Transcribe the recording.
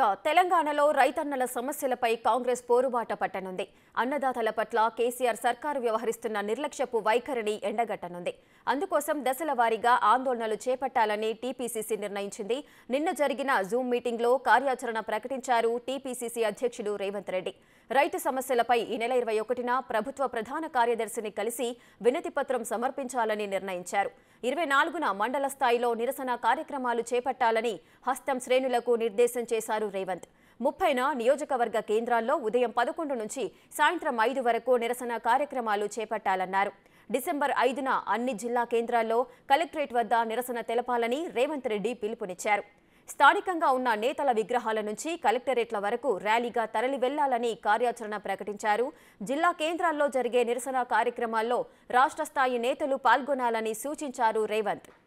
ఇక తెలంగాణలో రైతన్నల సమస్యలపై కాంగ్రెస్ పోరుబాట పట్టనుంది అన్నదాతల పట్ల కేసీఆర్ సర్కారు వ్యవహరిస్తున్న నిర్లక్ష్యపు వైఖరిని ఎండగట్టనుంది అందుకోసం దశల వారీగా ఆందోళనలు చేపట్టాలని టీపీసీసీ నిర్ణయించింది నిన్న జరిగిన జూమ్ మీటింగ్లో కార్యాచరణ ప్రకటించారు టీపీసీసీ అధ్యక్షుడు రేవంత్ రెడ్డి రైతు సమస్యలపై ఈ నెల ఇరవై ఒకటిన ప్రభుత్వ ప్రధాన కార్యదర్శిని కలిసి వినతి పత్రం సమర్పించాలని నిర్ణయించారు ఇరవై నాలుగున మండల స్థాయిలో నిరసన కార్యక్రమాలు చేపట్టాలని హస్తం శ్రేణులకు నిర్దేశం చేశారు రేవంత్ ముప్పైన నియోజకవర్గ కేంద్రాల్లో ఉదయం పదకొండు నుంచి సాయంత్రం ఐదు వరకు నిరసన కార్యక్రమాలు చేపట్టాలన్నారు డిసెంబర్ ఐదున అన్ని జిల్లా కేంద్రాల్లో కలెక్టరేట్ వద్ద నిరసన తెలపాలని రేవంత్ రెడ్డి పిలుపునిచ్చారు స్థానికంగా ఉన్న నేతల విగ్రహాల నుంచి కలెక్టరేట్ల వరకు ర్యాలీగా తరలి వెళ్లాలని కార్యాచరణ ప్రకటించారు జిల్లా కేంద్రాల్లో జరిగే నిరసన కార్యక్రమాల్లో రాష్ట్ర స్థాయి నేతలు పాల్గొనాలని సూచించారు రేవంత్